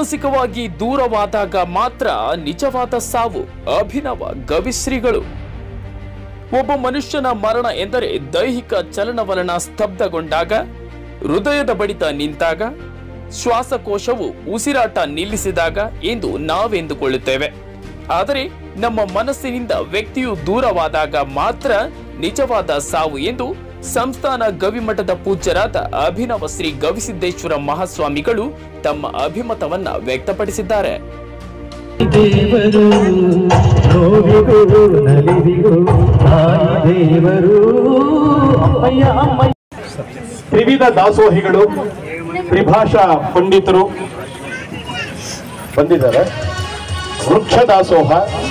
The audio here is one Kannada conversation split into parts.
ಮಾನಸಿಕವಾಗಿ ದೂರವಾದಾಗ ಮಾತ್ರ ನಿಜವಾದ ಸಾವು ಅಭಿನವ ಗವಿಶ್ರೀಗಳು ಒಬ್ಬ ಮನುಷ್ಯನ ಮರಣ ಎಂದರೆ ದೈಹಿಕ ಚಲನವಲನ ಸ್ತಬ್ಧಗೊಂಡಾಗ ಹೃದಯದ ಬಡಿತ ನಿಂತಾಗ ಶ್ವಾಸಕೋಶವು ಉಸಿರಾಟ ನಿಲ್ಲಿಸಿದಾಗ ಎಂದು ನಾವೆಂದುಕೊಳ್ಳುತ್ತೇವೆ ಆದರೆ ನಮ್ಮ ಮನಸ್ಸಿನಿಂದ ವ್ಯಕ್ತಿಯು ದೂರವಾದಾಗ ಮಾತ್ರ ನಿಜವಾದ ಸಾವು ಎಂದು ಸಂಸ್ಥಾನ ಗವಿಮಠದ ಪೂಜ್ಯರಾದ ಅಭಿನವ ಶ್ರೀ ಗವಿಸಿದ್ದೇಶ್ವರ ಮಹಾಸ್ವಾಮಿಗಳು ತಮ್ಮ ಅಭಿಮತವನ್ನ ವ್ಯಕ್ತಪಡಿಸಿದ್ದಾರೆ ದೇವರು ನೋವಿಗೂ ನಲಿವಿಗೂ ತಾಯಿ ದೇವರು ಅಮ್ಮಯ್ಯ ಅಮ್ಮಯ್ಯ ತ್ರಿವಿಧ ದಾಸೋಹಿಗಳು ತ್ರಿಭಾಷಾ ಪಂಡಿತರು ಬಂದಿದ್ದಾರೆ ವೃಕ್ಷ ದಾಸೋಹ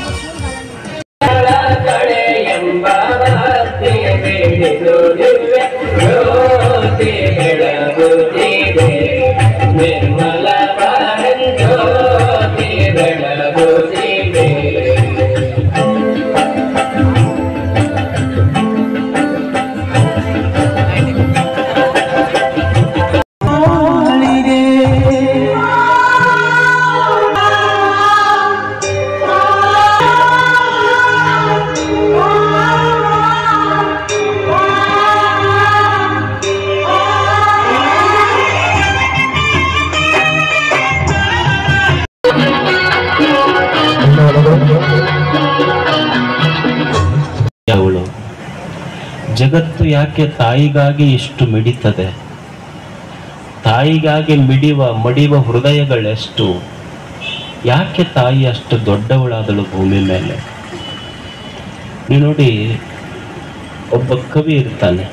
ಅವಳು ಜಗತ್ತು ಯಾಕೆ ತಾಯಿಗಾಗಿ ಇಷ್ಟು ಮಿಡಿತದೆ ತಾಯಿಗಾಗಿ ಮಿಡಿವ ಮಡಿವ ಹೃದಯಗಳೆಷ್ಟು ಯಾಕೆ ತಾಯಿ ಅಷ್ಟು ದೊಡ್ಡವಳಾದಳು ಭೂಮಿ ಮೇಲೆ ನೀವು ನೋಡಿ ಒಬ್ಬ ಕವಿ ಇರ್ತಾನೆ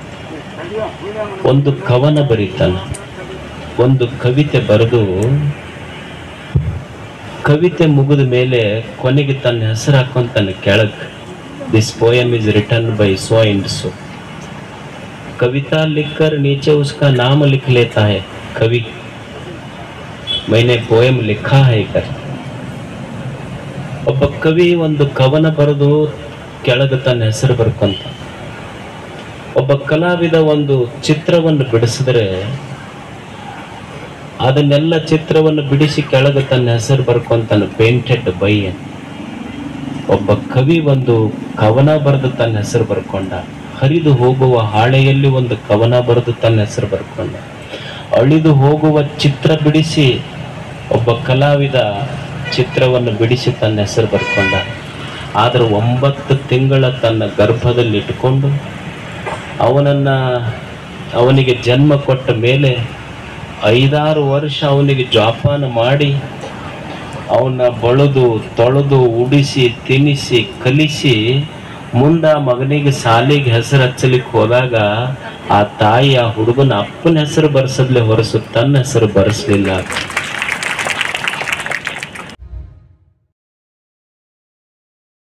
ಒಂದು ಕವನ ಬರೀತಾನೆ ಒಂದು ಕವಿತೆ ಬರೆದು ಕವಿತೆ ಮುಗಿದ ಮೇಲೆ ಕೊನೆಗೆ ತನ್ನ ಹೆಸರು ಹಾಕೊಂತಾನೆ ಕೆಳಗೆ this poem is written by so and so कविता लिखकर नीचे उसका नाम लिख लेता है कवि मैंने पोएम लिखा है कर ಒಬ್ಬ ಕವಿ ಒಂದು ಕವನ ಬರೆದು ಕೆಳಗೆ ತನ್ನ ಹೆಸರು ಬರ್ಕೊಂತ ಒಬ್ಬ ಕಲಾವಿದ ಒಂದು ಚಿತ್ರವನ್ನು ಬಿಡಿಸಿದ್ರೆ ಅದನ್ನೆಲ್ಲ ಚಿತ್ರವನ್ನು ಬಿಡಿಸಿ ಕೆಳಗೆ ತನ್ನ ಹೆಸರು ಬರ್ಕೊಂತಾನೆ ಪೇಂಟೆಡ್ ಬೈ ಅಂತ ಒಬ್ಬ ಕವಿ ಒಂದು ಕವನ ಬರೆದು ತನ್ನ ಹೆಸರು ಬರ್ಕೊಂಡ ಹರಿದು ಹೋಗುವ ಹಾಳೆಯಲ್ಲಿ ಒಂದು ಕವನ ಬರೆದು ತನ್ನ ಹೆಸರು ಬರ್ಕೊಂಡ ಅಳಿದು ಹೋಗುವ ಚಿತ್ರ ಬಿಡಿಸಿ ಒಬ್ಬ ಕಲಾವಿದ ಚಿತ್ರವನ್ನು ಬಿಡಿಸಿ ತನ್ನ ಹೆಸರು ಬರ್ಕೊಂಡ ಆದ್ರೆ ಒಂಬತ್ತು ತಿಂಗಳ ತನ್ನ ಗರ್ಭದಲ್ಲಿ ಇಟ್ಕೊಂಡು ಅವನನ್ನ ಅವನಿಗೆ ಜನ್ಮ ಕೊಟ್ಟ ಮೇಲೆ ಐದಾರು ವರ್ಷ ಅವನಿಗೆ ಜೋಪಾನ ಮಾಡಿ ಅವನ್ನ ಬಳುದು ತೊಳೆದು ಉಡಿಸಿ ತಿನ್ನಿಸಿ ಕಲಿಸಿ ಮುಂದ ಮಗನಿಗೆ ಸಾಲಿಗೆ ಹೆಸರು ಹಚ್ಚಲಿಕ್ಕೆ ಹೋದಾಗ ಆ ತಾಯಿ ಆ ಹುಡುಗನ ಅಪ್ಪನ ಹೆಸರು ಬರ್ಸದ್ಲೆ ಹೊರಸು ತನ್ನ ಹೆಸರು ಬರೆಸ್ಲಿಲ್ಲ